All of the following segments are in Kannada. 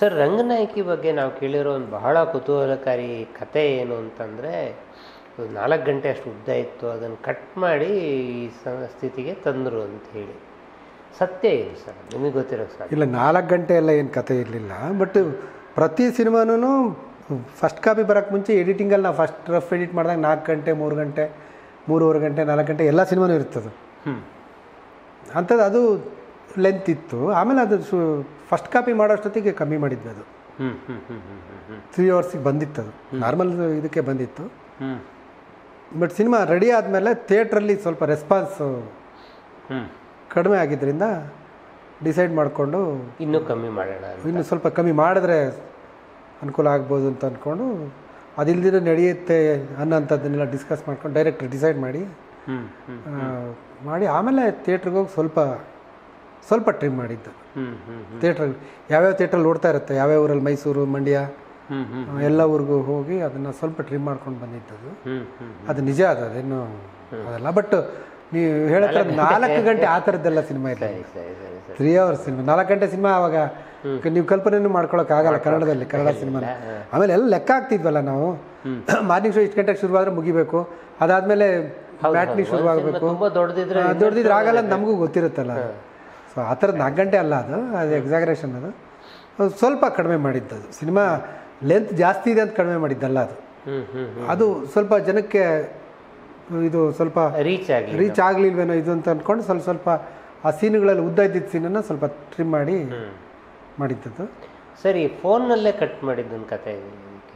ಸರ್ ರಂಗನಾಯಕಿ ಬಗ್ಗೆ ನಾವು ಕೇಳಿರೋ ಒಂದು ಬಹಳ ಕುತೂಹಲಕಾರಿ ಕತೆ ಏನು ಅಂತಂದರೆ ನಾಲ್ಕು ಗಂಟೆ ಅಷ್ಟು ಉದ್ದ ಇತ್ತು ಅದನ್ನು ಕಟ್ ಮಾಡಿ ಈ ಸ- ಸ್ಥಿತಿಗೆ ತಂದರು ಅಂತ ಹೇಳಿ ಸತ್ಯ ಏನು ಸರ್ ನಿಮಗೆ ಗೊತ್ತಿರೋ ಸರ್ ಇಲ್ಲ ನಾಲ್ಕು ಗಂಟೆ ಎಲ್ಲ ಏನು ಕತೆ ಇರಲಿಲ್ಲ ಬಟ್ ಪ್ರತಿ ಸಿನಿಮಾನೂ ಫಸ್ಟ್ ಕಾಪಿ ಬರೋಕ್ಕೆ ಮುಂಚೆ ಎಡಿಟಿಂಗಲ್ಲಿ ನಾವು ಫಸ್ಟ್ ರಫ್ ಎಡಿಟ್ ಮಾಡಿದಾಗ ನಾಲ್ಕು ಗಂಟೆ ಮೂರು ಗಂಟೆ ಮೂರುವರೆ ಗಂಟೆ ನಾಲ್ಕು ಗಂಟೆ ಎಲ್ಲ ಸಿನಿಮಾನೂ ಇರ್ತದೆ ಹ್ಞೂ ಅಂಥದ್ದು ಅದು ಲೆಂತ್ ಇತ್ತು ಆಮೇಲೆ ಅದು ಸು ಫಸ್ಟ್ ಕಾಪಿ ಮಾಡೋಷ್ಟೊತ್ತಿಗೆ ಕಮ್ಮಿ ಮಾಡಿದ್ವಿ ಅದು ಹ್ಞೂ ಹ್ಞೂ ಹ್ಞೂ ಹ್ಞೂ ಹ್ಞೂ ತ್ರೀ ಅವರ್ಸಿಗೆ ಬಂದಿತ್ತು ಅದು ನಾರ್ಮಲ್ ಇದಕ್ಕೆ ಬಂದಿತ್ತು ಹ್ಞೂ ಬಟ್ ಸಿನಿಮಾ ರೆಡಿ ಆದಮೇಲೆ ಥಿಯೇಟ್ರಲ್ಲಿ ಸ್ವಲ್ಪ ರೆಸ್ಪಾನ್ಸು ಹ್ಞೂ ಕಡಿಮೆ ಆಗಿದ್ದರಿಂದ ಡಿಸೈಡ್ ಮಾಡಿಕೊಂಡು ಇನ್ನೂ ಕಮ್ಮಿ ಮಾಡೋಣ ಅಂತ ಇನ್ನು ಸ್ವಲ್ಪ ಕಮ್ಮಿ ಮಾಡಿದ್ರೆ ಅನುಕೂಲ ಆಗ್ಬೋದು ಅಂತ ಅಂದ್ಕೊಂಡು ಅದಿಲ್ದಿರ ನಡೆಯುತ್ತೆ ಅನ್ನೋಂಥದ್ದನ್ನೆಲ್ಲ ಡಿಸ್ಕಸ್ ಮಾಡ್ಕೊಂಡು ಡೈರೆಕ್ಟ್ ಡಿಸೈಡ್ ಮಾಡಿ ಹ್ಞೂ ಹ್ಞೂ ಆ, ಮಾಡಿ ಆಮೇಲೆ ಥಿಯೇಟ್ರಿಗೆ ಹೋಗಿ ಸ್ವಲ್ಪ ಸ್ವಲ್ಪ ಟ್ರಿಮ್ ಮಾಡಿದ್ದು ಹ್ಞೂ ಹ್ಞೂ ಹ್ಞೂ ಥಿಯೇಟ್ರ್ ಯಾವ್ಯಾವ ಥಿಯೇಟ್ರಲ್ಲಿ ಓಡ್ತಾ ಇರುತ್ತೆ ಯಾವ್ಯಾವ ಊರಲ್ಲಿ ಮೈಸೂರು ಮಂಡ್ಯ ಹ್ಞೂ ಹ್ಞೂ ಆ, ಎಲ್ಲ ಊರಿಗೂ ಹೋಗಿ ಅದನ್ನು ಸ್ವಲ್ಪ ಟ್ರಿಮ್ ಮಾಡ್ಕೊಂಡು ಬಂದಿದ್ದದು ಹ್ಞೂ ಹ್ಞೂ ಅದು ನಿಜ ಅದು ಅದೇನು ಅದಲ್ಲ ಬಟ್ ನೀವು ಹೇಳತ್ರ ನಾಲ್ಕು ಗಂಟೆ ಆ ಥರದ್ದೆಲ್ಲ ಸಿನಿಮಾ ಇಲ್ಲ ಸರಿ ಸರಿ ಸರಿ ಸರಿ ತ್ರೀ ಅವರ್ಸ್ ಸಿನಿಮಾ ನಾಲ್ಕು ಗಂಟೆ ಸಿನಿಮಾ ಅವಾಗ ನೀವು ಕಲ್ಪನೆಯನ್ನು ಮಾಡ್ಕೊಳಕ್ ಆಗಲ್ಲ ಕನ್ನಡದಲ್ಲಿ ಕನ್ನಡ ಸಿನಿಮಾ ಆಮೇಲೆ ಎಲ್ಲ ಲೆಕ್ಕ ಆಗ್ತಿದ್ವಲ್ಲ ನಾವು ಮಾರ್ನಿಂಗ್ ಶೋ ಇಷ್ಟು ಗಂಟೆಗೆ ಶುರುವಾದ್ರೆ ಮುಗಿಬೇಕು ಅದಾದ್ಮೇಲೆ ಬ್ಯಾಟ್ನಿ ಶುರುವಾಗಬೇಕು ತುಂಬ ದೊಡ್ಡದಿದ್ರೆ ದೊಡ್ಡದಿದ್ರೆ ಆಗಲ್ಲ ಅಂತ ನಮಗೂ ಗೊತ್ತಿರುತ್ತಲ್ಲ ಸೊ ಆ ಥರದ್ದು ನಾಲ್ಕು ಗಂಟೆ ಅಲ್ಲ ಅದು ಅದು ಎಕ್ಸಾಗ್ರೇಷನ್ ಅದು ಅದು ಸ್ವಲ್ಪ ಕಡಿಮೆ ಮಾಡಿದ್ದು ಅದು ಸಿನಿಮಾ ಲೆಂತ್ ಜಾಸ್ತಿ ಇದೆ ಅಂತ ಕಡಿಮೆ ಮಾಡಿದ್ದಲ್ಲ ಅದು ಹ್ಞೂ ಹ್ಞೂ ಅದು ಸ್ವಲ್ಪ ಜನಕ್ಕೆ ಇದು ಸ್ವಲ್ಪ ರೀಚ್ ಆಗಿ ರೀಚ್ ಆಗಲಿಲ್ವೇನೋ ಇದು ಅಂತ ಅಂದ್ಕೊಂಡು ಸ್ವಲ್ಪ ಸ್ವಲ್ಪ ಆ ಸೀನುಗಳಲ್ಲಿ ಉದ್ದ ಇದ್ದಿದ್ದ ಸೀನನ್ನು ಸ್ವಲ್ಪ ಟ್ರಿಮ್ ಮಾಡಿ ಮಾಡಿದ್ದದ್ದು ಸರಿ ಫೋನ್ನಲ್ಲೇ ಕಟ್ ಮಾಡಿದ್ದೊಂದು ಕತೆ ಇದೆ ಇದಕ್ಕೆ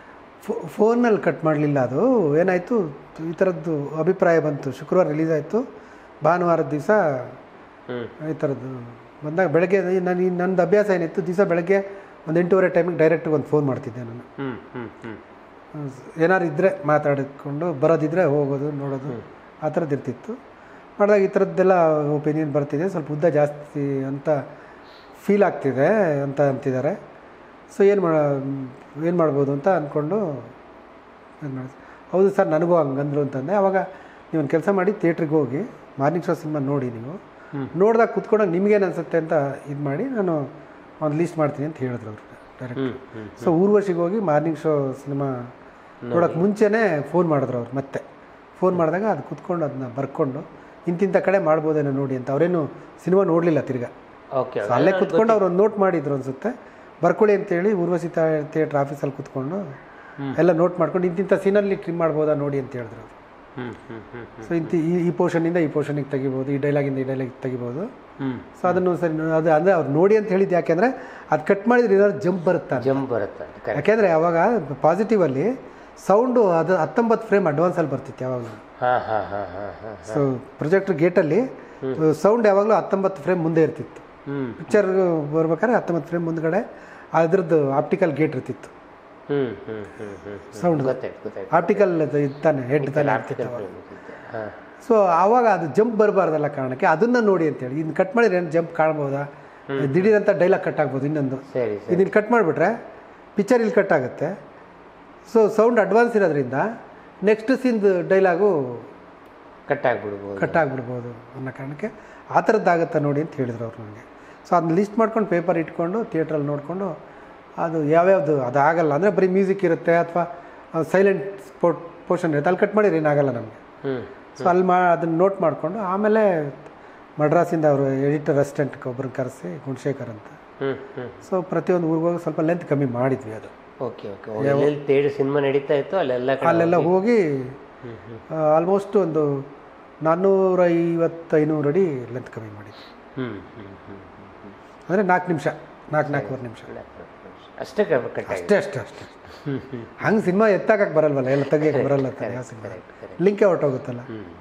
ಫೋನಲ್ಲಿ ಕಟ್ ಮಾಡಲಿಲ್ಲ ಅದು ಏನಾಯಿತು ಈ ಥರದ್ದು ಅಭಿಪ್ರಾಯ ಬಂತು ಶುಕ್ರವಾರ ರಿಲೀಸ್ ಆಯಿತು ಭಾನುವಾರದ ದಿವಸ ಹ್ಞೂ ಈ ಥರದ್ದು ಬಂದಾಗ ಬೆಳಗ್ಗೆ ನಾನು ಈ ನನ್ನದು ಅಭ್ಯಾಸ ಏನಿತ್ತು ದಿವಸ ಬೆಳಗ್ಗೆ ಒಂದು ಎಂಟೂವರೆ ಟೈಮಿಗೆ ಡೈರೆಕ್ಟಿಗೆ ಒಂದು ಫೋನ್ ಮಾಡ್ತಿದ್ದೆ ನಾನು ಹ್ಞೂ ಹ್ಞೂ ಹ್ಞೂ ಏನಾರು ಇದ್ದರೆ ಮಾತಾಡಿಕೊಂಡು ಬರೋದಿದ್ರೆ ಹೋಗೋದು ನೋಡೋದು ಆ ಥರದ್ದು ಇರ್ತಿತ್ತು ಮಾಡಿದಾಗ ಈ ಥರದ್ದೆಲ್ಲ ಒಪಿನಿಯನ್ ಬರ್ತಿದೆ ಸ್ವಲ್ಪ ಉದ್ದ ಜಾಸ್ತಿ ಅಂತ ಫೀಲ್ ಆಗ್ತಿದೆ ಅಂತ ಅಂತಿದ್ದಾರೆ ಸೊ ಏನು ಮಾಡ ಏನು ಮಾಡ್ಬೋದು ಅಂತ ಅಂದ್ಕೊಂಡು ಇದು ಮಾಡಿದೆ ಹೌದು ಸರ್ ನನಗೂ ಹಂಗಂದ್ರು ಅಂತಂದೆ ಅವಾಗ ನೀವು ಒಂದು ಕೆಲಸ ಮಾಡಿ ಥಿಯೇಟ್ರಿಗೆ ಹೋಗಿ ಮಾರ್ನಿಂಗ್ ಶೋ ಸಿನಿಮಾ ನೋಡಿ ನೀವು ನೋಡಿದಾಗ ಕುತ್ಕೊಂಡಾಗ ನಿಮ್ಗೇನು ಅನಿಸುತ್ತೆ ಅಂತ ಇದು ಮಾಡಿ ನಾನು ಒಂದು ಲೀಸ್ಟ್ ಮಾಡ್ತೀನಿ ಅಂತ ಹೇಳಿದ್ರು ಅವರು ಡೈರೆಕ್ಟ್ ಹ್ಞೂ ಹ್ಞೂ ಸೊ ಊರ್ವಶಿಗೆ ಹೋಗಿ ಮಾರ್ನಿಂಗ್ ಶೋ ಸಿನಿಮಾ ನೋಡೋಕೆ ಮುಂಚೆನೇ ಫೋನ್ ಮಾಡಿದ್ರು ಅವ್ರು ಮತ್ತೆ ಫೋನ್ ಮಾಡಿದಾಗ ಅದು ಕುತ್ಕೊಂಡು ಅದನ್ನ ಬರ್ಕೊಂಡು ಇಂತಿಂಥ ಕಡೆ ಮಾಡ್ಬೋದೇನೋ ನೋಡಿ ಅಂತ ಅವರೇನು ಸಿನಿಮಾ ನೋಡಲಿಲ್ಲ ತಿರ್ಗಾ ಓಕೆ ಸೊ ಅಲ್ಲೇ ಕುತ್ಕೊಂಡು ಅವ್ರು ಒಂದು ನೋಟ್ ಮಾಡಿದ್ರು ಅನ್ಸುತ್ತೆ ಬರ್ಕೊಳ್ಳಿ ಅಂತೇಳಿ ಊರ್ವಶಿ ಥಿಯೇಟ್ರ್ ಆಫೀಸಲ್ಲಿ ಕುತ್ಕೊಂಡು ಎಲ್ಲ ನೋಟ್ ಮಾಡ್ಕೊಂಡು ಇಂತಿಂಥ ಸೀನಲ್ಲಿ ಟ್ರಿಮ್ ಮಾಡ್ಬೋದಾ ನೋಡಿ ಅಂತ ಹೇಳಿದ್ರು ಅವರು ಹ್ಞೂ ಹ್ಞೂ ಹ್ಞೂ ಸೊ ಇಂತ ಈ ಈ ಪೋರ್ಷನಿಂದ ಈ ಪೋರ್ಷನಿಗೆ ತೆಗಿಬೋದು ಈ ಡೈಲಾಗಿಂದ ಈ ಡೈಲಾಗ್ ತೆಗಿಬೋದು ಹ್ಞೂ ಸೊ ಅದನ್ನು ಸರಿ ಅದು ಅಂದರೆ ಅವ್ರು ನೋಡಿ ಅಂತ ಹೇಳಿದ್ದು ಯಾಕೆಂದರೆ ಅದು ಕಟ್ ಮಾಡಿದ್ರೆ ಏನಾದ್ರು ಜಂಪ್ ಬರುತ್ತಾ ಜಂಪ್ ಬರುತ್ತೆ ಅದು ಕರೆಕ್ಟ್ ಯಾಕೆಂದರೆ ಅವಾಗ ಪಾಸಿಟಿವಲ್ಲಿ ಸೌಂಡು ಅದು ಹತ್ತೊಂಬತ್ತು ಫ್ರೇಮ್ ಅಡ್ವಾನ್ಸಲ್ಲಿ ಬರ್ತಿತ್ತು ಯಾವಾಗಲೂ ಹಾಂ ಹಾಂ ಹಾಂ ಹಾಂ ಹಾಂ ಸೊ ಪ್ರೊಜೆಕ್ಟರ್ ಗೇಟಲ್ಲಿ ಸೌಂಡ್ ಯಾವಾಗಲೂ ಹತ್ತೊಂಬತ್ತು ಫ್ರೇಮ್ ಮುಂದೆ ಇರ್ತಿತ್ತು ಹ್ಞೂ ಪಿಕ್ಚರ್ ಬರ್ಬೇಕಾದ್ರೆ ಹತ್ತೊಂಬತ್ತು ಫ್ರೇಮ್ ಮುಂದ್ಗಡೆ ಅದ್ರದ್ದು ಆಪ್ಟಿಕಲ್ ಗೇಟ್ ಇರ್ತಿತ್ತು ಹ್ಞೂ ಹ್ಞೂ ಹ್ಞೂ ಹ್ಞೂ ಸೌಂಡ್ ಗೊತ್ತಾಯ್ತು ಗೊತ್ತಾಯ್ತು ಆಪ್ಟಿಕಲ್ ಇತ್ತಾನೆ ಹೆಡ್ ತಾನೆ ಇರ್ತಿತ್ತು ಅವಾಗ ಹಾಂ ಸೊ ಆವಾಗ ಅದು ಜಂಪ್ ಬರಬಾರ್ದಲ್ಲ ಕಾರಣಕ್ಕೆ ಅದನ್ನ ನೋಡಿ ಅಂತೇಳಿ ಇನ್ನು ಕಟ್ ಮಾಡಿದ್ರೆ ಏನು ಜಂಪ್ ಕಾಣ್ಬೋದಾ ದಿಢೀರಂತ ಡೈಲಾಗ್ ಕಟ್ ಆಗ್ಬೋದು ಇನ್ನೊಂದು ಸರಿ ಸರಿ ಇದನ್ನು ಕಟ್ ಮಾಡಿಬಿಟ್ರೆ ಪಿಕ್ಚರ್ ಇಲ್ಲಿ ಕಟ್ ಆಗುತ್ತೆ ಸೊ ಸೌಂಡ್ ಅಡ್ವಾನ್ಸ್ ಇರೋದ್ರಿಂದ ನೆಕ್ಸ್ಟ್ ಸೀನ್ದು ಡೈಲಾಗು ಕಟ್ ಆಗಿಬಿಡ್ಬೋದು ಕಟ್ ಆಗಿಬಿಡ್ಬೋದು ಅನ್ನೋ ಕಾರಣಕ್ಕೆ ಆ ಥರದ್ದಾಗತ್ತಾ ನೋಡಿ ಅಂತ ಹೇಳಿದ್ರು ಅವ್ರು ನನಗೆ ಸೊ ಅದನ್ನ ಲಿಸ್ಟ್ ಮಾಡ್ಕೊಂಡು ಪೇಪರ್ ಇಟ್ಕೊಂಡು ಥಿಯೇಟ್ರಲ್ಲಿ ನೋಡಿಕೊಂಡು ಅದು ಯಾವ್ಯಾವುದು ಅದು ಆಗಲ್ಲ ಅಂದರೆ ಬರೀ ಮ್ಯೂಸಿಕ್ ಇರುತ್ತೆ ಅಥವಾ ಸೈಲೆಂಟ್ ಸ್ಪೋಟ್ ಪೋರ್ಷನ್ ಇರುತ್ತೆ ಅಲ್ಲಿ ಕಟ್ ಮಾಡಿದ್ರೆ ಏನಾಗಲ್ಲ ನಮಗೆ ಹ್ಞೂ ಸೊ ಅಲ್ಲಿ ಮಾ ಅದನ್ನು ನೋಟ್ ಮಾಡಿಕೊಂಡು ಆಮೇಲೆ ಮಡ್ರಾಸಿಂದ ಅವರು ಎಡಿಟರ್ ಅಸಿಸ್ಟೆಂಟ್ಗೆ ಒಬ್ಬರನ್ನ ಕರೆಸಿ ಗುಣಶೇಖರ್ ಅಂತ ಹ್ಞೂ ಹ್ಞೂ ಸೊ ಪ್ರತಿಯೊಂದು ಊರಿಗೆ ಹೋಗಿ ಸ್ವಲ್ಪ ಲೆಂತ್ ಕಮ್ಮಿ ಮಾಡಿದ್ವಿ ಅದು ಓಕೆ ಓಕೆ ಎಲ್ಲೆಲ್ಲಿ ತೇಡಿ ಸಿನಿಮಾ ನಡೀತಾ ಇತ್ತು ಅಲ್ಲೆಲ್ಲ ಕಡೆ ಅಲ್ಲೆಲ್ಲ ಹೋಗಿ ಆಲ್ಮೋಸ್ಟ್ ಒಂದು ನಾನ್ನೂರ ಐವತ್ತು ಐನೂರು ಅಡಿ ಲೆಂತ್ ಕಮ್ಮಿ ಮಾಡಿದ್ವಿ ಹ್ಞೂ ಹ್ಞೂ ಹ್ಞೂ ಅಂದರೆ ನಾಲ್ಕು ನಿಮಿಷ ನಾಲ್ಕು ನಾಲ್ಕೂವರೆ ನಿಮಿಷ ಅಷ್ಟೇ ಕಟ್ ಆಗಿದೆ ಅಷ್ಟೇ ಅಷ್ಟೇ ಅಷ್ಟೇ ಹಂಗೆ ಸಿನಿಮಾ ಎತ್ತಾಕಕ್ಕೆ ಬರಲ್ವಲ್ಲ ಎಲ್ಲ ತೆಗಿಯಕ್ಕೆ ಬರಲ್ಲ ತಾನೆ ಯಾವ ಸಿನಿಮಾ ಲಿಂಕೇ ಹೊರ್ಟೋಗುತ್ತಲ್ಲ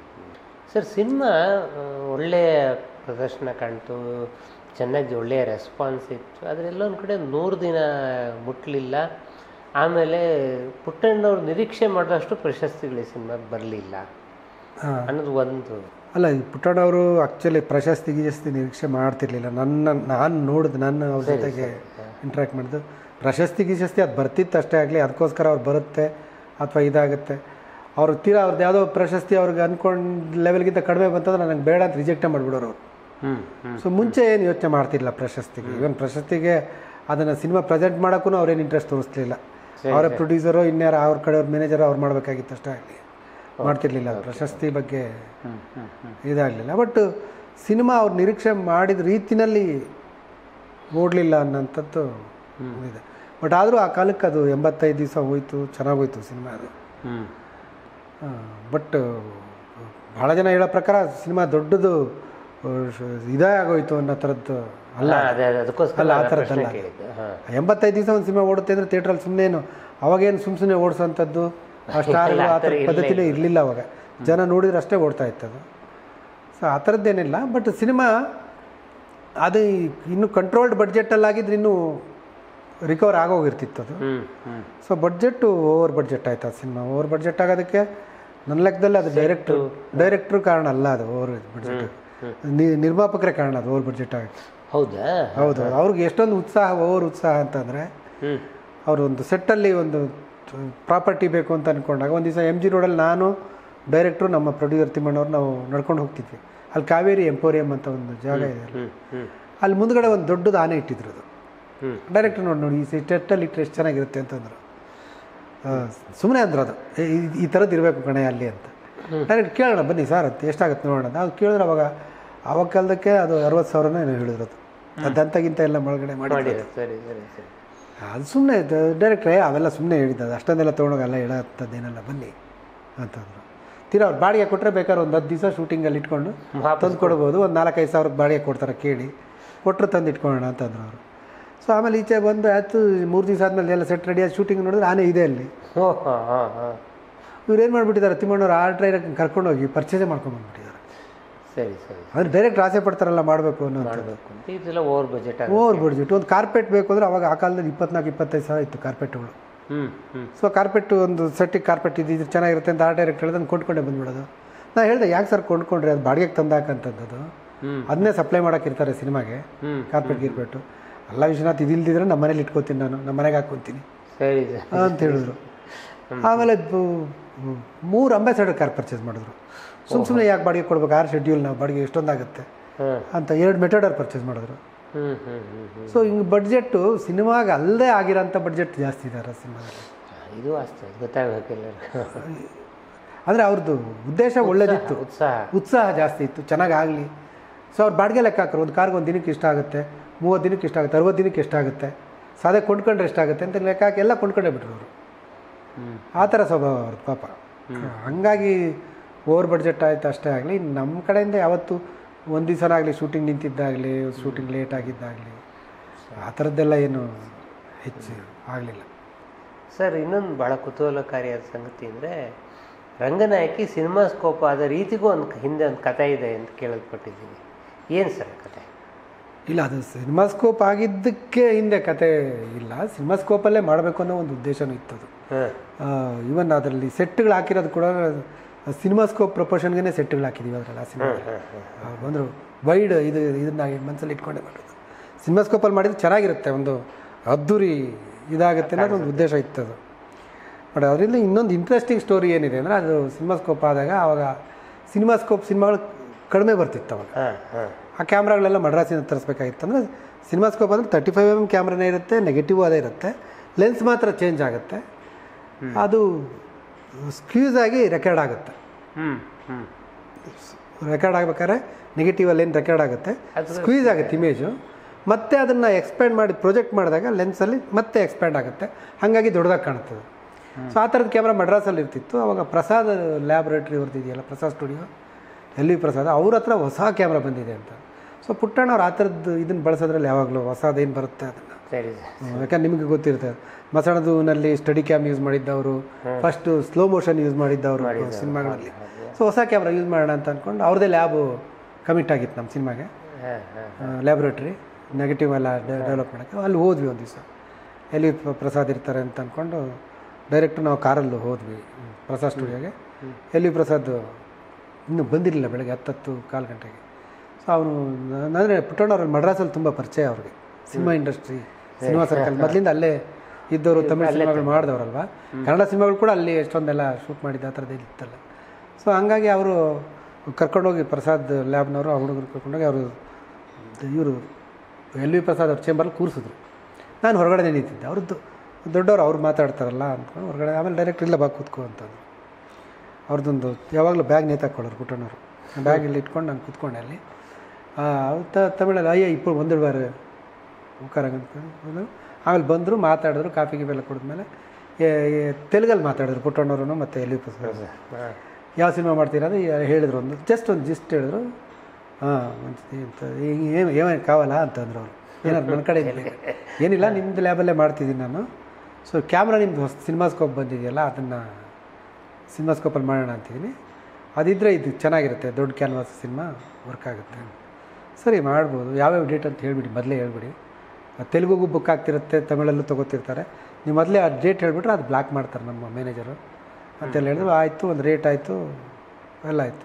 ಸರ್ ಸಿನಿಮಾ ಒಳ್ಳೆಯ ಪ್ರದರ್ಶನ ಕಾಣ್ತು ಚೆನ್ನಾಗಿ ಒಳ್ಳೆಯ ರೆಸ್ಪಾನ್ಸ್ ಇತ್ತು ಆದರೆ ಎಲ್ಲೊಂದು ಕಡೆ ನೂರು ದಿನ ಮುಟ್ಟಲಿಲ್ಲ ಆಮೇಲೆ ಪುಟ್ಟಣ್ಣವ್ರು ನಿರೀಕ್ಷೆ ಮಾಡಿದಷ್ಟು ಪ್ರಶಸ್ತಿಗಳು ಈ ಸಿನಿಮಾಗೆ ಬರಲಿಲ್ಲ ಹಾಂ ಅನ್ನೋದು ಒಂದು ಅಲ್ಲ ಈ ಪುಟ್ಟಣ್ಣವರು ಆ್ಯಕ್ಚುಲಿ ಪ್ರಶಸ್ತಿ ಗಿಶಸ್ತಿ ನಿರೀಕ್ಷೆ ಮಾಡ್ತಿರ್ಲಿಲ್ಲ ನನ್ನ ನಾನು ನೋಡಿದ್ದು ನಾನು ಅವ್ರ ಜೊತೆಗೆ ಇಂಟ್ರ್ಯಾಕ್ಟ್ ಮಾಡಿದ್ದು ಪ್ರಶಸ್ತಿ ಗಿಶಸ್ತಿ ಅದು ಬರ್ತಿತ್ತು ಅಷ್ಟೇ ಆಗಲಿ ಅದಕ್ಕೋಸ್ಕರ ಅವ್ರು ಬರುತ್ತೆ ಅಥವಾ ಇದಾಗುತ್ತೆ ಅವ್ರು ತೀರಾ ಅವ್ರದ್ದು ಯಾವುದೋ ಪ್ರಶಸ್ತಿ ಅವ್ರಿಗೆ ಅಂದ್ಕೊಂಡು ಲೆವೆಲ್ಗಿಂತ ಕಡಿಮೆ ಬಂತಂದ್ರೆ ನನಗೆ ಬೇಡ ಅಂತ ರಿಜೆಕ್ಟೇ ಮಾಡಿಬಿಡೋರು ಅವ್ರು ಹ್ಞೂ ಹ್ಞೂ ಸೊ ಮುಂಚೆ ಏನು ಯೋಚನೆ ಮಾಡ್ತಿರ್ಲಿಲ್ಲ ಪ್ರಶಸ್ತಿಗೆ ಇವನ್ ಪ್ರಶಸ್ತಿಗೆ ಅದನ್ನು ಸಿನಿಮಾ ಪ್ರೆಸೆಂಟ್ ಮಾಡೋಕ್ಕೂ ಅವ್ರೇನು ಇಂಟ್ರೆಸ್ಟ್ ತೋರಿಸ್ಲಿಲ್ಲ ಅವರ ಪ್ರೊಡ್ಯೂಸರು ಇನ್ಯಾರು ಅವ್ರ ಕಡೆಯವ್ರ ಮ್ಯಾನೇಜರ್ ಅವ್ರು ಮಾಡಬೇಕಾಗಿತ್ತು ಅಷ್ಟೇ ಆಗಲಿ ಮಾಡ್ತಿರ್ಲಿಲ್ಲ ಅದು ಪ್ರಶಸ್ತಿ ಬಗ್ಗೆ ಹ್ಮ್ ಹ್ಮ್ ಹ್ಮ್ ಇದಾಗಲಿಲ್ಲ ಬಟ್ ಸಿನಿಮಾ ಅವ್ರು ನಿರೀಕ್ಷೆ ಮಾಡಿದ ರೀತಿನಲ್ಲಿ ಓಡಲಿಲ್ಲ ಅನ್ನೋಂಥದ್ದು ಇದೆ ಬಟ್ ಆದರೂ ಆ ಕಾಲಕ್ಕೆ ಅದು ಎಂಬತ್ತೈದು ದಿವಸ ಹೋಯ್ತು ಚೆನ್ನಾಗೋಯ್ತು ಸಿನಿಮಾ ಅದು ಹ್ಮ್ ಬಟ್ ಭಾಳ ಜನ ಹೇಳೋ ಪ್ರಕಾರ ಸಿನಿಮಾ ದೊಡ್ಡದು ಆ, ಶ- ಇದೇ ಆಗೋಯ್ತು ಅನ್ನೋ ಥರದ್ದು ಅಲ್ಲ ಹಾ, ಅದೇ ಅದೇ, ಅದಕ್ಕೋಸ್ಕರ ಅಲ್ಲ, ಆ ನಾನು ಥರದ್ದಲ್ಲ ಪ್ರಶ್ನೆ ಕೇಳಿದ್ದು ಹಾ ಎಂಬತ್ತೈದು ದಿವಸ ಒಂದು ಸಿನಿಮಾ ಓಡುತ್ತೆ ಅಂದರೆ ಥಿಯೇಟ್ರಲ್ಲಿ ಸುಮ್ಮನೆ ಅವಾಗೇನು ಸುಮ್ಮ ಸುಮ್ಮನೆ ಓಡಿಸೋಂಥದ್ದು ಆ ಸ್ಟಾರ್ಗಳು ಆ ಥರ ಪದ್ಧತಿನೇ ಇರಲಿಲ್ಲ ಅವಾಗ ಜನ ನೋಡಿದ್ರೆ ಅಷ್ಟೇ ಓಡ್ತಾ ಇತ್ತದು ಸೊ ಆ ಥರದ್ದೇನಿಲ್ಲ ಬಟ್ ಸಿನಿಮಾ ಅದು ಇನ್ನು ಕಂಟ್ರೋಲ್ಡ್ ಬಡ್ಜೆಟಲ್ಲಾಗಿದ್ರೆ ಇನ್ನೂ ರಿಕವರ್ ಆಗೋಗಿರ್ತಿತ್ತು ಅದು ಹ್ಮ್ ಹ್ಮ್ ಸೊ ಬಡ್ಜೆಟ್ಟು ಓವರ್ ಬಡ್ಜೆಟ್ ಆಯ್ತು ಆ ಸಿನಿಮಾ ಓವರ್ ಬಡ್ಜೆಟ್ ಆಗೋದಕ್ಕೆ ನನ್ನ ಲೆಕ್ಕದಲ್ಲಿ ಅದು ಡೈರೆಕ್ಟ್ರು ಡೈರೆಕ್ಟ್ರು ಕಾರಣ ಅಲ್ಲ ಅದು ಓವರ್ ಬಡ್ಜೆಟ್ ನಿರ್ಮಾಪಕರೇ ಕಾರಣ ಅದು ಓವರ್ ಬಡ್ಜೆಟ್ ಆಗುತ್ತೆ ಹೌದಾ ಹೌದು ಅವ್ರಿಗೆ ಎಷ್ಟೊಂದು ಉತ್ಸಾಹ ಓವರ್ ಉತ್ಸಾಹ ಅಂತಂದರೆ ಹ್ಮ್ ಅವರು ಒಂದು ಸೆಟ್ಟಲ್ಲಿ ಒಂದು ಪ್ರಾಪರ್ಟಿ ಬೇಕು ಅಂತ ಅಂದ್ಕೊಂಡಾಗ ಒಂದು ದಿವಸ ಎಮ್ ಜಿ ರೋಡಲ್ಲಿ ನಾನು ಡೈರೆಕ್ಟ್ರು ನಮ್ಮ ಪ್ರೊಡ್ಯೂಸರ್ ತಿಮ್ಮಣ್ಣವ್ರು ನಾವು ನಡ್ಕೊಂಡು ಹೋಗ್ತಿದ್ವಿ ಅಲ್ಲಿ ಕಾವೇರಿ ಎಂಪೋರಿಯಂ ಅಂತ ಒಂದು ಜಾಗ ಇದೆ ಅಲ್ಲಿ. ಹ್ಮ್ ಹ್ಮ್ ಅಲ್ಲಿ ಮುಂದ್ಗಡೆ ಒಂದು ದೊಡ್ಡದು ಆನೆ ಇಟ್ಟಿದ್ರು ಅದು ಹ್ಮ್ ಡೈರೆಕ್ಟ್ರ್ ನೋಡಿ ನೋಡಿ ಈ ಸೆಟ್ಟಲ್ಲಿ ಇಟ್ಟರೆ ಎಷ್ಟು ಚೆನ್ನಾಗಿರುತ್ತೆ ಅಂತಂದರು ಸುಮ್ಮನೆ ಅಂದ್ರು ಅದು ಏ, ಈ- ಈ ಥರದ್ದು ಇರಬೇಕು ಕಣೆ ಅಲ್ಲಿ ಅಂತ ಡೈರೆಕ್ಟ್ ಕೇಳೋಣ ಬನ್ನಿ ಸರ್ ಅಂತ ಎಷ್ಟಾಗುತ್ತೆ ನೋಡೋಣ ನಾವು ಕೇಳಿದ್ರೆ ಅವಾಗ ಅವಾಗ ಕಾಲದಕ್ಕೆ ಅದು ಅರವತ್ತು ಸಾವಿರನೇ ಏನೋ ಹೇಳಿದ್ರು ಅದು ಅದಂತಗಿಂತ ಎಲ್ಲ ಒಳಗಡೆ ಮಾಡಿ ಮಾಡಿರೋ ಸರಿ ಸರಿ ಸರಿ ಅದು ಸುಮ್ಮನೆ ಡೈರೆಕ್ಟ್ರೇ ಅವೆಲ್ಲ ಸುಮ್ಮನೆ ಹೇಳಿದ್ದು ಅದು ಅಷ್ಟೊಂದೆಲ್ಲ ತೊಗೊಂಡೋಗಲ್ಲ ಹೇಳೋಂಥದ್ದೇನೆಲ್ಲ ಬನ್ನಿ ಅಂತಂದರು ತೀರಾ ಅವ್ರು ಬಾಡಿಗೆ ಕೊಟ್ಟರೆ ಬೇಕಾದ್ರೆ ಒಂದು ಹತ್ತು ದಿವಸ ಶೂಟಿಂಗಲ್ಲಿ ಇಟ್ಕೊಂಡು ವಾಪಸ್ ತಂದು ಕೊಡ್ಬೋದು ಒಂದು ನಾಲ್ಕೈದು ಸಾವಿರದ ಬಾಡಿಗೆ ಕೊಡ್ತಾರೆ ಕೇಳಿ ಕೊಟ್ಟರು ತಂದು ಇಟ್ಕೊಳ್ಳೋಣ ಅಂತಂದ್ರು ಅವರು ಸೊ ಆಮೇಲೆ ಈಚೆ ಬಂದು ಆಯ್ತು ಮೂರು ದಿವಸ ಆದಮೇಲೆ ಎಲ್ಲ ಸೆಟ್ ರೆಡಿ ಆಗಿ ಶೂಟಿಂಗ್ ನೋಡಿದ್ರೆ ಆನೆ ಇದೆ ಅಲ್ಲಿ ಓ ಹಾಂ ಹಾಂ ಹಾಂ ಇವ್ರು ಏನು ಮಾಡಿಬಿಟ್ಟಿದ್ದಾರೆ ತಿಮ್ಮಣ್ಣವ್ರು ಆ ಟ್ರೈನಕ್ಕೆ ಕರ್ಕೊಂಡೋಗಿ ಪರ್ಚೇಸೇ ಮಾಡ್ಕೊಂಡ್ಬಂದ್ಬಿಟ್ಟಿದ್ದಾರೆ ಸರಿ ಸರಿ ಅಂದರೆ ಡೈರೆಕ್ಟ್ ಆಸೆ ಪಡ್ತಾರಲ್ಲ ಮಾಡಬೇಕು ಅನ್ನೋ ಮಾಡಬೇಕು ಅಂತ ಇದೆಲ್ಲ ಓವರ್ ಬಜೆಟ್ ಆಗುತ್ತೆ ಓವರ್ ಬಡ್ಜೆಟ್ ಒಂದು ಕಾರ್ಪೆಟ್ ಬೇಕು ಅಂದರೆ ಅವಾಗ ಆ ಕಾಲದಲ್ಲಿ ಇಪ್ಪತ್ನಾಲ್ಕು ಇಪ್ಪತ್ತೈದು ಸಾವಿರ ಇತ್ತು ಕಾರ್ಪೆಟ್ಗಳು ಹ್ಮ್ ಹ್ಮ್ ಸೊ ಕಾರ್ಪೆಟ್ ಒಂದು ಸೆಟ್ಟಿಗೆ ಕಾರ್ಪೆಟ್ ಇದ್ದಿದ್ದು ಚೆನ್ನಾಗಿರುತ್ತೆ ಅಂತ ಆ ಡೈರೆಕ್ಟ್ ಹೇಳಿದ್ರೆ ಕೊಂಡ್ಕೊಂಡೆ ಬಂದ್ಬಿಡೋದು ನಾ ಹೇಳಿದೆ ಯಾಕೆ ಸರ್ ಕೊಂಡ್ಕೊಂಡ್ರಿ ಅದು ಬಾಡಿಗೆಗೆ ತಂದಾಕಂಥದ್ದು ಹ್ಮ್ ಅದನ್ನೇ ಸಪ್ಲೈ ಮಾಡೋಕ್ಕಿರ್ತಾರೆ ಸಿನಿಮಾಗೆ ಹ್ಮ್ ಕಾರ್ಪೆಟ್ ಗಿರ್ಪೆಟ್ಟು ಅಲ್ಲ ವಿಶ್ವನಾಥ್ ಇದಿಲ್ದಿದ್ರೆ ನಮ್ಮ ಮನೇಲಿ ಇಟ್ಕೋತೀನಿ ನಾನು ನಮ್ಮ ಮನೆಗೆ ಹಾಕ್ಕೊತೀನಿ ಸರಿ ಸರಿ ಅಂತ ಹೇಳಿದ್ರು ಆಮೇಲೆ ಬು- ಮೂರು ಅಂಬಾಸಡರ್ ಕಾರ್ ಪರ್ಚೇಸ್ ಮಾಡಿದ್ರು ಸುಮ್ಮ ಸುಮ್ಮನೆ ಯಾಕೆ ಬಾಡಿಗೆ ಕೊಡ್ಬೇಕು ಆರು ಶೆಡ್ಯೂಲ್ ನಾವು ಬಾಡಿಗೆ ಎಷ್ಟೊಂದಾಗುತ್ತೆ ಹಾಂ ಅಂತ ಎರಡು ಮೆಟಡರ್ ಪರ್ಚೇಸ್ ಮಾಡಿದ್ರು ಹ್ಮ್ ಹ್ಮ್ ಹ್ಮ್ ಹ್ಮ್ ಸೊ ಹಿಂಗೆ ಬಡ್ಜೆಟ್ಟು ಸಿನಿಮಾಗೆ ಅಲ್ಲದೆ ಆಗಿರೋಂಥ ಬಡ್ಜೆಟ್ ಜಾಸ್ತಿ ಇದ್ದಾರೆ ಸಿನಿಮಾದಲ್ಲಿ ಇದು ಅಷ್ಟೇ ಗೊತ್ತಾಗಬೇಕಿಲ್ಲ ಅಂದರೆ ಅವ್ರದ್ದು ಉದ್ದೇಶ ಒಳ್ಳೇದಿತ್ತು ಉತ್ಸಾಹ ಉತ್ಸಾಹ ಜಾಸ್ತಿ ಇತ್ತು ಚೆನ್ನಾಗಿ ಆಗಲಿ ಸೊ ಅವ್ರು ಬಾಡಿಗೆ ಲೆಕ್ಕ ಹಾಕೋರು ಒಂದು ಕಾರ್ಗೆ ಒಂದು ದಿನಕ್ಕೆ ಇಷ್ಟ ಆಗುತ್ತೆ ಮೂವತ್ತು ದಿನಕ್ಕೆ ಇಷ್ಟ ಆಗುತ್ತೆ ಅರವತ್ತು ದಿನಕ್ಕೆ ಎಷ್ಟಾಗುತ್ತೆ ಸಾದೇ ಕೊಂಡ್ಕೊಂಡ್ರೆ ಎಷ್ಟಾಗುತ್ತೆ ಅಂತ ಲೆಕ್ಕ ಹಾಕಿ ಎಲ್ಲ ಕೊಂಡ್ಕೊಂಡೇ ಬಿಟ್ರು ಅವರು ಹ್ಮ್ ಆ ಥರ ಸ್ವಭಾವ ಅವ್ರದ್ದು ಪಾಪ ಹಂಗಾಗಿ ಓವರ್ ಬಡ್ಜೆಟ್ ಆಯ್ತು ಅಷ್ಟೇ ಆಗಲಿ ನಮ್ಮ ಕಡೆಯಿಂದ ಯಾವತ್ತು ಒಂದು ದಿವಸನಾಗಲಿ ಶೂಟಿಂಗ್ ನಿಂತಿದ್ದಾಗಲಿ ಶೂಟಿಂಗ್ ಲೇಟ್ ಆಗಿದ್ದಾಗಲಿ ಆ ಥರದ್ದೆಲ್ಲ ಏನು ಹೆಚ್ಚು ಆಗಲಿಲ್ಲ ಸರ್ ಇನ್ನೊಂದು ಭಾಳ ಕುತೂಹಲಕಾರಿಯಾದ ಸಂಗತಿ ಅಂದರೆ ರಂಗನಾಯಕಿ ಸಿನಿಮಾ ಸ್ಕೋಪ್ ಆದ ರೀತಿಗೂ ಒಂದು ಹಿಂದೆ ಒಂದು ಕಥೆ ಇದೆ ಅಂತ ಕೇಳಲ್ಪಟ್ಟಿದ್ದೀನಿ ಏನು ಸರ್ ಆ ಕತೆ ಇಲ್ಲ ಅದು ಸಿನಿಮಾಸ್ಕೋಪ್ ಆಗಿದ್ದಕ್ಕೆ ಹಿಂದೆ ಕತೆ ಇಲ್ಲ ಸಿನಿಮಾಸ್ಕೋಪಲ್ಲೇ ಮಾಡಬೇಕು ಅನ್ನೋ ಒಂದು ಉದ್ದೇಶನೂ ಇತ್ತು ಅದು ಹಾಂ ಇವನ್ ಅದರಲ್ಲಿ ಸೆಟ್ಗಳು ಹಾಕಿರೋದು ಕೂಡ ಸಿನಿಮಾಸ್ಕೋಪ್ ಪ್ರಪೋರ್ಷನ್ಗೆ ಸೆಟ್ಗಳು ಹಾಕಿದ್ದೀವಿ ಅದರಲ್ಲಿ ಆ ಸಿನಿಮಾ ಬಂದರು ವೈಡ್ ಇದು ಇದನ್ನ ಮನಸ್ಸಲ್ಲಿ ಇಟ್ಕೊಂಡೇ ಮಾಡೋದು ಸಿನಿಮಾಸ್ಕೋಪಲ್ಲಿ ಮಾಡಿದ್ರೆ ಚೆನ್ನಾಗಿರುತ್ತೆ ಒಂದು ಅದ್ದೂರಿ ಇದಾಗುತ್ತೆ ಅನ್ನೋದು ಒಂದು ಉದ್ದೇಶ ಇತ್ತು ಅದು ಬಟ್ ಅದರಿಂದ ಇನ್ನೊಂದು ಇಂಟ್ರೆಸ್ಟಿಂಗ್ ಸ್ಟೋರಿ ಏನಿದೆ ಅಂದರೆ ಅದು ಸಿನಿಮಾಸ್ಕೋಪ್ ಆದಾಗ ಆವಾಗ ಸಿನಿಮಾಸ್ಕೋಪ್ ಸಿನಿಮಾಗಳು ಕಡಿಮೆ ಬರ್ತಿತ್ತು ಅವಾಗ ಹಾಂ ಹಾಂ ಆ ಕ್ಯಾಮ್ರಾಗಳೆಲ್ಲ ಮಡ್ರಾಸಿಂದ ತರಿಸ್ಬೇಕಾಗಿತ್ತು ಅಂದರೆ ಸಿನಿಮಾಸ್ಕೋಪ್ ಅಂದರೆ ತರ್ಟಿ ಫೈವ್ ಎಮ್ ಕ್ಯಾಮ್ರಾನೇ ಇರುತ್ತೆ ನೆಗೆಟಿವ್ ಅದೇ ಇರುತ್ತೆ ಲೆನ್ಸ್ ಮಾತ್ರ ಚೇಂಜ್ ಆಗುತ್ತೆ ಅದು ಸ್ಕ್ಯೂಸ್ ಆಗಿ ರೆಕಾರ್ಡ್ ಆಗುತ್ತೆ ಹ್ಞೂ ಹ್ಞೂ ರೆಕಾರ್ಡ್ ಆಗ್ಬೇಕಾದ್ರೆ ನೆಗೆಟಿವಲ್ಲಿ ಏನು ರೆಕಾರ್ಡ್ ಆಗುತ್ತೆ ಸ್ಕ್ವೀಸ್ ಆಗುತ್ತೆ ಇಮೇಜು ಮತ್ತೆ ಅದನ್ನು ಎಕ್ಸ್ಪ್ಯಾಂಡ್ ಮಾಡಿ ಪ್ರೊಜೆಕ್ಟ್ ಮಾಡಿದಾಗ ಲೆನ್ಸಲ್ಲಿ ಮತ್ತೆ ಎಕ್ಸ್ಪ್ಯಾಂಡ್ ಆಗುತ್ತೆ ಹಾಗಾಗಿ ದೊಡ್ಡದಾಗಿ ಕಾಣುತ್ತದೆ ಸೊ ಆ ಥರದ ಕ್ಯಾಮ್ರಾ ಮಡ್ರಾಸಲ್ಲಿ ಇರ್ತಿತ್ತು ಅವಾಗ ಪ್ರಸಾದ್ ಲ್ಯಾಬ್ರೇಟ್ರಿ ಅವ್ರದ್ದು ಇದೆಯಲ್ಲ Prasad studio L V Prasad ಅವ್ರ ಹತ್ರ ಹೊಸ ಕ್ಯಾಮ್ರಾ ಬಂದಿದೆ ಅಂತ ಸೊ ಪುಟ್ಟಣ್ಣ ಅವ್ರು ಆ ಥರದ್ದು ಇದನ್ನು ಬಳಸೋದ್ರಲ್ಲಿ ಯಾವಾಗಲೂ ಹೊಸದೇನು ಬರುತ್ತೆ ಅದನ್ನು ಸರಿ ಸರ್ ಯಾಕಂದ್ರೆ ನಿಮಗೆ ಗೊತ್ತಿರುತ್ತೆ ಮಸಣದೂನಲ್ಲಿ ಸ್ಟಡಿ ಕ್ಯಾಮ್ ಯೂಸ್ ಮಾಡಿದ್ದವರು ಫಸ್ಟು ಸ್ಲೋ ಮೋಷನ್ ಯೂಸ್ ಮಾಡಿದ್ದವರು ಸಿನಿಮಾಗಳಲ್ಲಿ ಸೊ ಹೊಸ ಕ್ಯಾಮ್ರಾ ಯೂಸ್ ಮಾಡೋಣ ಅಂತ ಅಂದ್ಕೊಂಡು ಅವ್ರದ್ದೇ ಲ್ಯಾಬು ಕಮಿಟ್ ಆಗಿತ್ತು ನಮ್ಮ ಸಿನಿಮಾಗೆ ಹಾಂ ಹಾಂ ಲ್ಯಾಬ್ರೇಟ್ರಿ ನೆಗೆಟಿವ್ ಎಲ್ಲ ಡೆವಲಪ್ ಮಾಡೋಕ್ಕೆ ಅಲ್ಲಿ ಹೋದ್ವಿ ಒಂದು ದಿವಸ ಎಲ್ಲಿ ಪ್ರ- ಪ್ರಸಾದ್ ಇರ್ತಾರೆ ಅಂತ ಅಂದ್ಕೊಂಡು ಡೈರೆಕ್ಟ್ ನಾವು ಕಾರಲ್ಲಿ ಹೋದ್ವಿ ಪ್ರಸಾದ್ ಸ್ಟುಡಿಯೋಗೆ ಎಲ್ಲಿ ಪ್ರಸಾದ್ ಇನ್ನೂ ಬಂದಿರಲಿಲ್ಲ ಬೆಳಗ್ಗೆ ಹತ್ತತ್ತು ಕಾಲು ಗಂಟೆಗೆ ಸೊ ಅವನು ಅಂದರೆ ಪುಟ್ಟಣ್ಣವ್ರಲ್ಲಿ ಮಡ್ರಾಸಲ್ಲಿ ತುಂಬ ಪರಿಚಯ ಅವ್ರಿಗೆ ಸಿನಿಮಾ ಇಂಡಸ್ಟ್ರಿ ಸಿನಿಮಾ ಸರ್ಕಲ್ ಮೊದಲಿಂದ ಅಲ್ಲೇ ಇದ್ದವರು ತಮಿಳು ಸಿನಿಮಾಗಳು ಮಾಡಿದವರಲ್ವಾ ಕನ್ನಡ ಸಿನಿಮಾಗಳು ಕೂಡ ಅಲ್ಲಿ ಎಷ್ಟೊಂದೆಲ್ಲ ಶೂಟ್ ಮಾಡಿದ್ದು ಆ ಥರದ್ದು ಇತ್ತಲ್ಲ ಸೊ ಹಂಗಾಗಿ ಅವರು ಕರ್ಕೊಂಡೋಗಿ ಪ್ರಸಾದ್ ಲ್ಯಾಬ್ನವರು ಆ ಹುಡುಗರು ಕರ್ಕೊಂಡೋಗಿ ಅವರು ಇವರು ಎಲ್ ವಿ ಪ್ರಸಾದ್ ಅವ್ರ ಚೇಂಬರಲ್ಲಿ ಕೂರಿಸಿದ್ರು ನಾನು ಹೊರಗಡೆ ನಿಂತಿದ್ದೆ ಅವ್ರದ್ದು ದೊಡ್ಡವರು ಅವ್ರು ಮಾತಾಡ್ತಾರಲ್ಲ ಅಂದ್ಕೊಂಡು ಹೊರಗಡೆ ಆಮೇಲೆ ಡೈರೆಕ್ಟ್ ಇಲ್ಲ ಬಾ ಕೂತ್ಕೋ ಅಂತಂದ್ರು ಅವ್ರದ್ದೊಂದು ಯಾವಾಗಲೂ ಬ್ಯಾಗ್ ನೇತಾಕೊಳ್ಳೋರು ಪುಟ್ಟಣ್ಣವರು ಬ್ಯಾಗ್ ಇಲ್ಲಿ ಇಟ್ಕೊಂಡು ನಾನು ಕೂತ್ಕೊಂಡೆ ಅಲ್ಲಿ ಆ, ಅವ್ರು ತ ತಮಿಳಲ್ಲಿ ಅಯ್ಯ ಇಪ್ಪಳು ಒಂದು ಬಾರ ಉಕ್ಕಾರಂಗ ಅಂದ್ಕೊಂಡು ಆಮೇಲೆ ಬಂದರು ಮಾತಾಡಿದ್ರು ಕಾಫಿ ಗೀಫಿ ಕುಡಿದ್ಮೇಲೆ ತೆಲುಗಲ್ಲಿ ಮಾತಾಡಿದ್ರು ಪುಟ್ಟಣ್ಣವರು ಮತ್ತು ಎಲ್ಲಿ ಪ್ರಸಾದ್ ಹಾಂ ಯಾವ ಸಿನಿಮಾ ಮಾಡ್ತೀರಾ ಅದು ಹೇಳಿದ್ರು ಒಂದು ಜಸ್ಟ್ ಒಂದು ಜಿಸ್ಟ್ ಹೇಳಿದ್ರು ಹಾಂ ಮಂಚಿತಿ ಅಂತ ಏನು ಏನೇನು ಕಾವಲ್ಲ ಅಂತಂದ್ರು ಅವರು ಏನಾದ್ರು ನನ್ನ ಕಡೆ ಏನಿಲ್ಲ ನಿಮ್ಮದು ಲ್ಯಾಬಲ್ಲೇ ಮಾಡ್ತಿದ್ದೀನಿ ನಾನು ಸೊ ಕ್ಯಾಮ್ರಾ ನಿಮ್ದು ಹೊಸ ಸಿನಿಮಾಸ್ಕೋಪ್ ಬಂದಿದೆಯಲ್ಲ ಅದನ್ನು ಸಿನಿಮಾಸ್ಕೋಪಲ್ಲಿ ಮಾಡೋಣ ಅಂತಿದ್ದೀನಿ ಅದಿದ್ದರೆ ಇದು ಚೆನ್ನಾಗಿರುತ್ತೆ ದೊಡ್ಡ ಕ್ಯಾನ್ವಾಸ್ ಸಿನಿಮಾ ವರ್ಕ್ ಆಗುತ್ತೆ ಸರಿ ಮಾಡ್ಬೋದು ಯಾವ್ಯಾವ ಡೇಟ್ ಅಂತ ಹೇಳ್ಬಿಡಿ ಮೊದಲೇ ಹೇಳ್ಬಿಡಿ ತೆಲುಗುಗೂ ಬುಕ್ ಆಗ್ತಿರುತ್ತೆ ತಮಿಳಲ್ಲೂ ತೊಗೋತಿರ್ತಾರೆ ನೀವು ಮೊದಲೇ ಆ ಡೇಟ್ ಹೇಳಿಬಿಟ್ರೆ ಅದು ಬ್ಲಾಕ್ ಮಾಡ್ತಾರೆ ನಮ್ಮ ಮ್ಯಾನೇಜರು ಅಂತೆಲ್ಲ ಹೇಳಿದ್ರು ಆಯಿತು ಒಂದು ರೇಟ್ ಆಯಿತು ಎಲ್ಲ ಆಯಿತು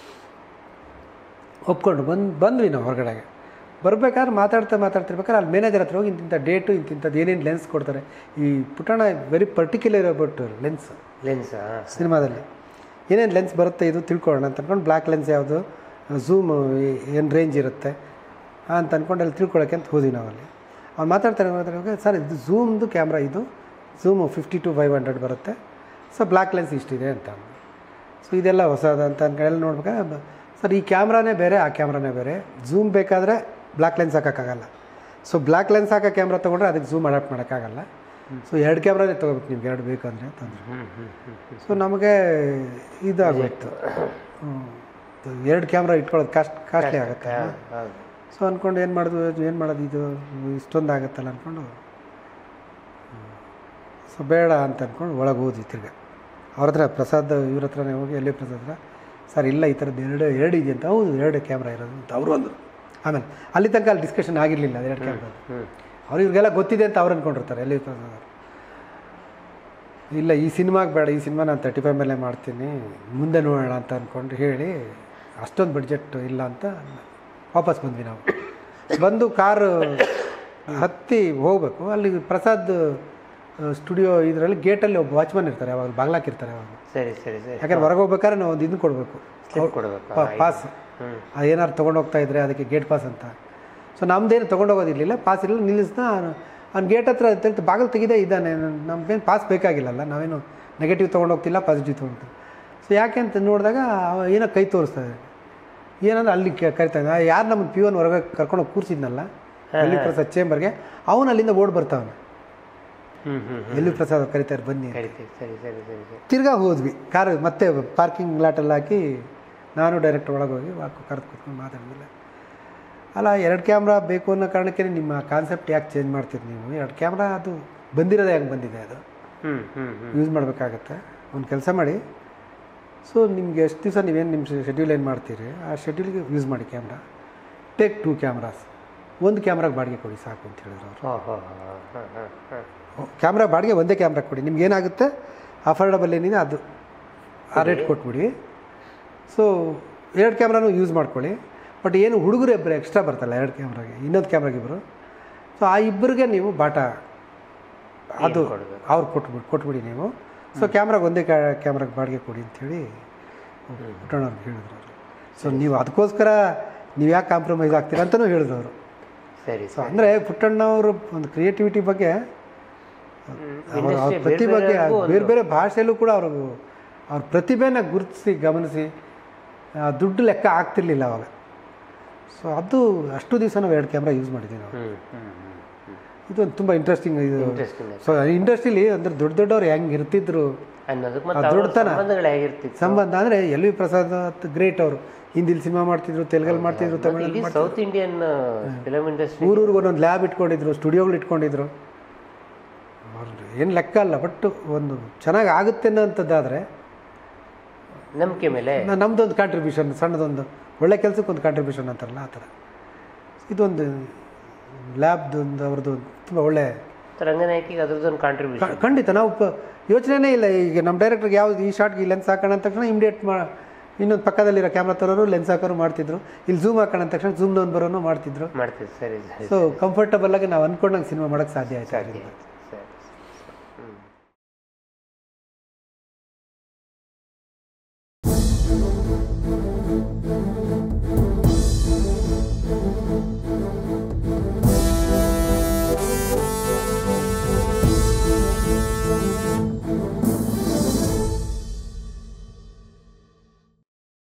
ಒಪ್ಕೊಂಡು ಬಂದು ಬಂದ್ವಿ ನಾವು ಹೊರಗಡೆಗೆ ಬರ್ಬೇಕಾದ್ರೆ ಮಾತಾಡ್ತಾ ಮಾತಾಡ್ತಿರ್ಬೇಕಾದ್ರೆ ಅಲ್ಲಿ ಮ್ಯಾನೇಜರ್ ಹತ್ರ ಹೋಗಿ ಇಂತಿಂಥ ಡೇಟು ಇಂತಿಂಥದ್ದು ಏನೇನು ಲೆನ್ಸ್ ಕೊಡ್ತಾರೆ ಈ Puttanna very particular about lens lens ಸಿನಿಮಾದಲ್ಲಿ ಏನೇನು ಲೆನ್ಸ್ ಬರುತ್ತೆ ಇದು ತಿಳ್ಕೊಳ್ಳೋಣ ಅಂತ ಅಂದ್ಕೊಂಡು ಬ್ಲ್ಯಾಕ್ ಲೆನ್ಸ್ ಯಾವುದು ಝೂಮ್ ಏನು ರೇಂಜ್ ಇರುತ್ತೆ ಅಂತ ಅಂದ್ಕೊಂಡು ಅಲ್ಲಿ ತಿಳ್ಕೊಳ್ಳೋಕ್ಕೆ ಅಂತ ಹೋದ್ವಿ ನಾವಲ್ಲಿ ಅವ್ನು ಮಾತಾಡ್ತಾರೆ ಮಾತಾಡುವಾಗ ಸರ್ ಇದು ಝೂಮ್ದು ಕ್ಯಾಮ್ರಾ ಇದು zoom fifty to five hundred ಬರುತ್ತೆ ಸೊ ಬ್ಲ್ಯಾಕ್ ಲೆನ್ಸ್ ಇಷ್ಟಿದೆ ಅಂತ ಅಂದ್ರು. ಸೊ ಇದೆಲ್ಲ ಹೊಸದು ಅಂತ ಅನ್ಕೊಂಡು ನೋಡ್ಬೇಕಾದ್ರೆ ಬ- ಸರ್ ಈ ಕ್ಯಾಮ್ರಾನೇ ಬೇರೆ ಆ ಕ್ಯಾಮ್ರಾನೇ ಬೇರೆ ಝೂಮ್ ಬೇಕಾದರೆ ಬ್ಲ್ಯಾಕ್ ಲೆನ್ಸ್ ಹಾಕೋಕ್ಕಾಗಲ್ಲ ಸೊ ಬ್ಲ್ಯಾಕ್ ಲೆನ್ಸ್ ಹಾಕೋ ಕ್ಯಾಮ್ರಾ ತೊಗೊಂಡ್ರೆ ಅದಕ್ಕೆ ಝೂಮ್ ಅಡಾಪ್ಟ್ ಮಾಡೋಕ್ಕಾಗಲ್ಲ ಸೊ ಎರಡು ಕ್ಯಾಮ್ರಾನೇ ತೊಗೋಬೇಕು ನಿಮ್ಗೆ ಎರಡು ಬೇಕಂದರೆ ಅಂತಂದ್ರು ಹ್ಞೂ ಹ್ಞೂ ಹ್ಞೂ ಸೊ ನಮಗೆ ಇದಾಗೋಯ್ತು ಎರಡು ಕ್ಯಾಮ್ರಾ ಇಟ್ಕೊಳ್ಳೋದು ಕಾಸ್ಟ್ ಕಾಸ್ಟ್ಲಿ ಆಗುತ್ತೆ ಹೌದು ಸೊ ಅಂದ್ಕೊಂಡು ಏನು ಮಾಡೋದು ಏನು ಮಾಡೋದು ಇದು ಇಷ್ಟೊಂದು ಆಗುತ್ತಲ್ಲ ಅಂದ್ಕೊಂಡು ಸೊ ಬೇಡ ಅಂತ ಅಂದ್ಕೊಂಡು ಒಳಗೆ ಹೋದ್ವಿ ತಿರ್ಗ ಅವ್ರ ಹತ್ರ ಪ್ರಸಾದ್ ಇವ್ರ ಹತ್ರನೇ ಹೋಗಿ ಎಲ್ಲಿ ಪ್ರಸಾದ್ ಹತ್ರ ಸರ್ ಇಲ್ಲ ಈ ಥರದ್ದು ಎರಡು ಎರಡು ಇದೆ ಅಂತ ಹೌದು ಎರಡು ಕ್ಯಾಮ್ರಾ ಇರೋದು ಅಂತ ಅವರು ಅಂದರು ಆಮೇಲೆ ಅಲ್ಲಿ ತನಕ ಅಲ್ಲಿ ಡಿಸ್ಕಷನ್ ಆಗಿರಲಿಲ್ಲ ಅದು ಎರಡು ಕ್ಯಾಮ್ರಾ ಹ್ಞೂ ಅವ್ರು ಇವ್ರಿಗೆಲ್ಲ ಗೊತ್ತಿದೆ ಅಂತ ಅವ್ರು ಅಂದ್ಕೊಂಡಿರ್ತಾರೆ ಎಲ್ಲಿ ಪ್ರಸಾದ್ ಅವರು ಇಲ್ಲ ಈ ಸಿನಿಮಾಗೆ ಬೇಡ ಈ ಸಿನಿಮಾ ನಾನು ತರ್ಟಿ ಫೈವ್ ಮೇಲೆ ಮಾಡ್ತೀನಿ ಮುಂದೆ ನೋಡೋಣ ಅಂತ ಅಂದ್ಕೊಂಡು ಹೇಳಿ ಅಷ್ಟೊಂದು ಬಡ್ಜೆಟ್ ಇಲ್ಲ ಅಂತ ವಾಪಸ್ ಬಂದ್ವಿ ನಾವು ಬಂದು ಕಾರು ಹತ್ತಿ ಹೋಗಬೇಕು ಅಲ್ಲಿ ಪ್ರಸಾದ್ ಸ್ಟುಡಿಯೋ ಇದರಲ್ಲಿ ಗೇಟಲ್ಲಿ ಒಬ್ಬ ವಾಚ್ಮನ್ ಇರ್ತಾರೆ ಅವಾಗ ಬಾಗ್ಲಾಕಿರ್ತಾರೆ ಅವಾಗ ಸರಿ ಸರಿ ಸರಿ ಯಾಕಂದ್ರೆ ಹೊರಗೆ ಹೋಗ್ಬೇಕಾದ್ರೆ ನಾವು ಒಂದು ಇದನ್ನು ಕೊಡಬೇಕು ಸ್ಲಿಪ್ ಕೊಡಬೇಕು ಪಾಸ್ ಹ್ಞೂ ಅದು ಏನಾದ್ರು ತೊಗೊಂಡು ಹೋಗ್ತಾ ಇದ್ರೆ ಅದಕ್ಕೆ ಗೇಟ್ ಪಾಸ್ ಅಂತ ಸೊ ನಮ್ದೇನು ತೊಗೊಂಡು ಹೋಗೋದಿರಲಿಲ್ಲ ಪಾಸ್ ಇರಲಿಲ್ಲ ನಿಲ್ಲಿಸ್ದ ಅವ್ನು ಗೇಟ್ ಹತ್ರ ತೆಗ್ದು ಬಾಗಿಲು ತೆಗಿದೆ ಇದ್ದಾನೆ ನಮ್ಗೇನು ಪಾಸ್ ಬೇಕಾಗಿಲ್ಲಲ್ಲ ನಾವೇನು ನೆಗೆಟಿವ್ ತೊಗೊಂಡು ಹೋಗ್ತಿಲ್ಲ ಪಾಸಿಟಿವ್ ತೊಗೊಂಡು ಸೊ ಯಾಕೆ ಅಂತ ನೋಡಿದಾಗ ಅವ ಏನೋ ಕೈ ತೋರಿಸ್ತಾ ಇದೆ ಏನಂದ್ರೆ ಅಲ್ಲಿ ಕೆ- ಕರಿತಾ ಇದ್ದ ಯಾರು ನಮ್ಮ ಪಿ ಒನ್ ಹೊರಗೆ ಕರ್ಕೊಂಡು ಹೋಗಿ ಕೂರಿಸಿದ್ನಲ್ಲ ಎಲ್ಲಿ ಪ್ರಸಾದ್ ಚೇಂಬರ್ಗೆ ಅವನು ಅಲ್ಲಿಂದ ಓಡ್ ಬರ್ತಾವನೆ ಹ್ಞೂ ಹ್ಞೂ ಎಲ್ಲಿ ಪ್ರಸಾದ್ ಅವ್ರು ಕರಿತಾರೆ ಬನ್ನಿ ಅಂತ. ಕರಿತೀವಿ ಸರಿ ಸರಿ ಸರಿ ಸರಿ ತಿರ್ಗಾ ಹೋದ್ವಿ ಕಾರು ಮತ್ತೆ ಪಾರ್ಕಿಂಗ್ ಲಾಟಲ್ಲಿ ಹಾಕಿ ನಾನು ಡೈರೆಕ್ಟ್ ಒಳಗೆ ಹೋಗಿ ವಾಕು ಕರೆದು ಕೂತ್ಕೊಂಡು ಮಾತಾಡಿದ್ಮೇಲೆ ಅಲ್ಲ ಎರಡು ಕ್ಯಾಮ್ರಾ ಬೇಕು ಅನ್ನೋ ಕಾರಣಕ್ಕೆ ನಿಮ್ಮ ಕಾನ್ಸೆಪ್ಟ್ ಯಾಕೆ ಚೇಂಜ್ ಮಾಡ್ತೀರಿ ನೀವು ಎರಡು ಕ್ಯಾಮ್ರಾ ಅದು ಬಂದಿರೋದೇ ಹೆಂಗೆ ಬಂದಿದೆ ಅದು ಹ್ಞೂ ಹ್ಞೂ ಹ್ಞೂ ಯೂಸ್ ಮಾಡಬೇಕಾಗತ್ತೆ ಒಂದು ಕೆಲಸ ಮಾಡಿ ಸೊ ನಿಮ್ಗೆ ಎಷ್ಟು ದಿವಸ ನೀವೇನು ನಿಮ್ಮ ಶೆಡ್ಯೂಲ್ ಏನು ಮಾಡ್ತೀರಿ ಆ ಶೆಡ್ಯೂಲ್ಗೆ ಯೂಸ್ ಮಾಡಿ ಕ್ಯಾಮ್ರಾ ಟೇಕ್ ಟೂ ಕ್ಯಾಮ್ರಾಸ್ ಒಂದು ಕ್ಯಾಮ್ರಾಗೆ ಬಾಡಿಗೆ ಕೊಡಿ ಸಾಕು ಅಂತ ಹೇಳಿದ್ರು ಅವರು ಹೋ ಹೋ ಹೋ ಹಾಂ ಹಾಂ ಹಾಂ ಕ್ಯಾಮ್ರಾ ಬಾಡಿಗೆ ಒಂದೇ ಕ್ಯಾಮ್ರಾ ಕೊಡಿ ನಿಮ್ಗೆ ಏನಾಗುತ್ತೆ ಅಫೋರ್ಡಬಲ್ ಏನಿದೆ ಅದು ಆ ರೇಟ್ ಕೊಟ್ಬಿಡಿ ಸೊ ಎರಡು ಕ್ಯಾಮ್ರಾನು ಯೂಸ್ ಮಾಡ್ಕೊಳ್ಳಿ ಬಟ್ ಏನು ಹುಡುಗರು ಇಬ್ಬರು ಎಕ್ಸ್ಟ್ರಾ ಬರ್ತಲ್ಲ ಎರಡು ಕ್ಯಾಮ್ರಾಗೆ ಇನ್ನೊಂದು ಕ್ಯಾಮ್ರಾಗೆ ಇಬ್ಬರು ಸೊ ಆ ಇಬ್ಬರಿಗೆ ನೀವು ಬಾಟಾ ಅದು ಕೊಡ್ಬೇಕು? ಅವ್ರು ಕೊಟ್ಬಿಡಿ ಕೊಟ್ಬಿಡಿ ನೀವು ಸೊ ಕ್ಯಾಮ್ರಾಗೆ ಒಂದೇ ಕ್ಯಾಮ್ರಾಗೆ ಬಾಡಿಗೆ ಕೊಡಿ ಅಂಥೇಳಿ ಪುಟ್ಟಣ್ಣವ್ರಿಗೆ ಹೇಳಿದ್ರು ಅವರು ಸೊ ನೀವು ಅದಕ್ಕೋಸ್ಕರ ನೀವು ಯಾಕೆ ಕಾಂಪ್ರಮೈಸ್ ಆಗ್ತೀರಾ ಅಂತಲೂ ಹೇಳಿದ್ರು ಅವರು ಸರಿ ಸೊ ಅಂದರೆ ಪುಟ್ಟಣ್ಣವರು ಒಂದು ಕ್ರಿಯೇಟಿವಿಟಿ ಬಗ್ಗೆ ಅವರ ಅವ್ರ Industry ಪ್ರತಿಭೆಗೆ ಬೇರೆ ಬೇರೆಗೂ ಬೇರೆ ಬೇರೆ ಭಾಷೆಯಲ್ಲೂ ಕೂಡ ಅವರು ಅವ್ರ ಪ್ರತಿಭೆನ ಗುರುತಿಸಿ ಗಮನಿಸಿ ಆ, ದುಡ್ಡು ಲೆಕ್ಕ ಆಗ್ತಿರ್ಲಿಲ್ಲ ಅವಾಗ ಸೊ ಅದು ಅಷ್ಟು ದಿವಸ ನಾವು ಎರಡು ಕ್ಯಾಮ್ರಾ ಯೂಸ್ ಮಾಡಿದ್ದೀವಿ ನಾವು ಹ್ಞೂ ಹ್ಞೂ ಹ್ಞೂ ಇದೊಂದು ತುಂಬ ಇಂಟ್ರೆಸ್ಟಿಂಗ್ ಇದು ಇಂಟ್ರೆಸ್ಟಿಂಗ್ ಸೊ ಇಂಡಸ್ಟ್ರಿಲಿ ಅಂದ್ರೆ ದೊಡ್ಡ ದೊಡ್ಡವ್ರು ಹೆಂಗೆ ಇರ್ತಿದ್ರು ಅನ್ನೋದಕ್ಕೆ ಮತ್ತೆ ಅವ್ರ ದೊಡ್ಡತನ. ಸಂಬಂಧಗಳು ಹೇಗಿರ್ತಿತ್ತು ಸಂಬಂಧ ಅಂದರೆ ಎಲ್ ವಿ ಪ್ರಸಾದ್ ಗ್ರೇಟ್ ಅವರು ಹಿಂದಿಲಿ ಸಿನಿಮಾ ಮಾಡ್ತಿದ್ರು ತೆಲುಗಲ್ಲಿ ಮಾಡ್ತಿದ್ರು ತಮಿಳಲ್ಲಿ ಇಡೀ ಸೌತ್ ಇಂಡಿಯನ್ ಫಿಲಮ್ ಇಂಡಸ್ಟ್ರಿ ಊರೂರಿಗೆ ಒಂದೊಂದು ಲ್ಯಾಬ್ ಇಟ್ಕೊಂಡಿದ್ರು ಸ್ಟುಡಿಯೋಗಳು ಇಟ್ಕೊಂಡಿದ್ರು ಅವ್ರದ್ದು ಏನು ಲೆಕ್ಕ ಅಲ್ಲ ಬಟ್ ಒಂದು ಚೆನ್ನಾಗಿ ಆಗುತ್ತೆ ಅನ್ನೋಂಥದ್ದಾದರೆ ನಂಬಿಕೆ ಮೇಲೆ ನಮ್ಮದೊಂದು ಕಾಂಟ್ರಿಬ್ಯೂಷನ್ ಸಣ್ಣದೊಂದು ಒಳ್ಳೆ ಕೆಲಸಕ್ಕೆ ಒಂದು ಕಾಂಟ್ರಿಬ್ಯೂಷನ್ ಅಂತಾರಲ್ಲ ಆ ಥರ ಇದೊಂದು ಲ್ಯಾಬ್ದೊಂದು ಅವ್ರದ್ದು ತುಂಬ ಒಳ್ಳೆ ರಂಗನಾಯಕಿಗೆ ಅದ್ರದ್ದೊಂದು ಕಾಂಟ್ರಿಬ್ಯೂಷನ್ ಕ- ಖಂಡಿತ ನಾವು ಪ- ಯೋಚನೆನೇ ಇಲ್ಲ ಈಗ ನಮ್ಮ ಡೈರೆಕ್ಟ್ರಿಗೆ ಯಾವ್ದು ಈ ಶಾರ್ಟ್ಗೆ ಈ ಲೆನ್ಸ್ ಹಾಕೋಣ ಅಂದ ತಕ್ಷಣ ಇಮಿಡಿಯೇಟ್ ಮಾ ಇನ್ನೊಂದು ಪಕ್ಕದಲ್ಲಿರೋ ಕ್ಯಾಮ್ರಾ ತರೋರು ಲೆನ್ಸ್ ಹಾಕೋರು ಮಾಡ್ತಿದ್ರು ಇಲ್ಲಿ ಝೂಮ್ ಹಾಕೋಣ ಅಂದ ತಕ್ಷಣ ಝೂಮ್ದೊಂದು ಬರೋನು ಮಾಡ್ತಿದ್ರು ಮಾಡ್ತಿದ್ದು ಸರಿ ಸರಿ ಸೊ ಕಂಫರ್ಟಬಲ್ ಆಗಿ ನಾವು ಅಂದ್ಕೊಂಡಂಗೆ ಸಿನಿಮಾ ಮಾಡೋಕ್ಕೆ ಸಾಧ್ಯ ಆಯ್ತು ಸಾಧ್ಯ ಅದರಿಂದ. ಆಯ್ತು. ಸರಿ ಸರಿ ಹ್ಞೂ